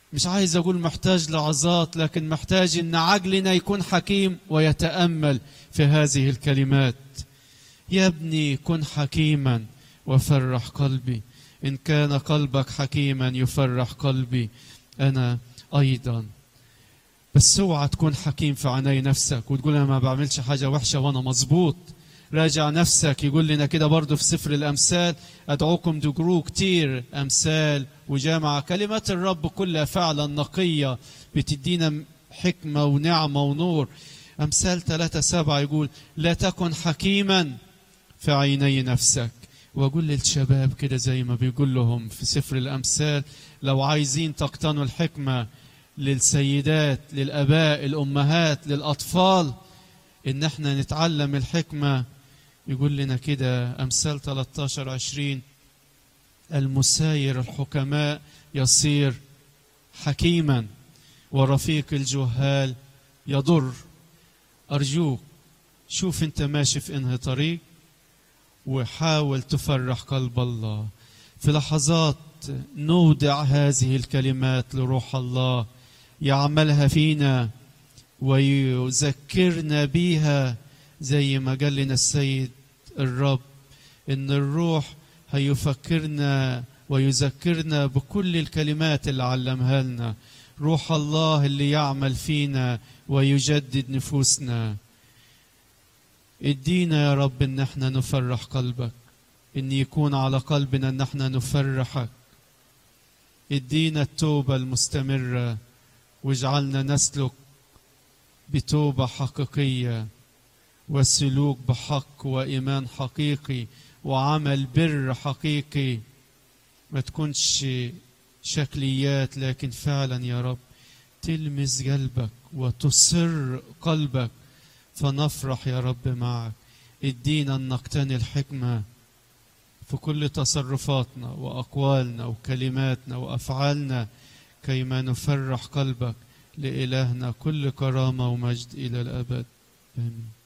مش عايز أقول محتاج لعظات لكن محتاج إن عقلنا يكون حكيم ويتأمل في هذه الكلمات يا ابني كن حكيما وفرح قلبي إن كان قلبك حكيما يفرح قلبي أنا أيضا بس اوعى تكون حكيم في عيني نفسك وتقول أنا ما بعملش حاجة وحشة وأنا مظبوط راجع نفسك يقول لنا كده برضه في سفر الأمثال أدعوكم تجروا كتير أمثال وجامعة كلمات الرب كلها فعلا نقية بتدينا حكمة ونعمة ونور أمثال ثلاثة سبعة يقول لا تكن حكيما في عيني نفسك واقول للشباب كده زي ما بيقول لهم في سفر الامثال لو عايزين تقتنوا الحكمه للسيدات للاباء الامهات للاطفال ان احنا نتعلم الحكمه يقول لنا كده امثال 13 20 المساير الحكماء يصير حكيما ورفيق الجهال يضر ارجوك شوف انت ماشي في انهي طريق وحاول تفرح قلب الله في لحظات نودع هذه الكلمات لروح الله يعملها فينا ويذكرنا بيها زي ما قال لنا السيد الرب ان الروح هيفكرنا ويذكرنا بكل الكلمات اللي علمها لنا روح الله اللي يعمل فينا ويجدد نفوسنا ادينا يا رب ان احنا نفرح قلبك ان يكون على قلبنا ان احنا نفرحك ادينا التوبه المستمره واجعلنا نسلك بتوبه حقيقيه وسلوك بحق وايمان حقيقي وعمل بر حقيقي ما تكونش شكليات لكن فعلا يا رب تلمس قلبك وتصر قلبك فنفرح يا رب معك ادينا ان نقتني الحكمه في كل تصرفاتنا واقوالنا وكلماتنا وافعالنا كيما نفرح قلبك لالهنا كل كرامه ومجد الى الابد امين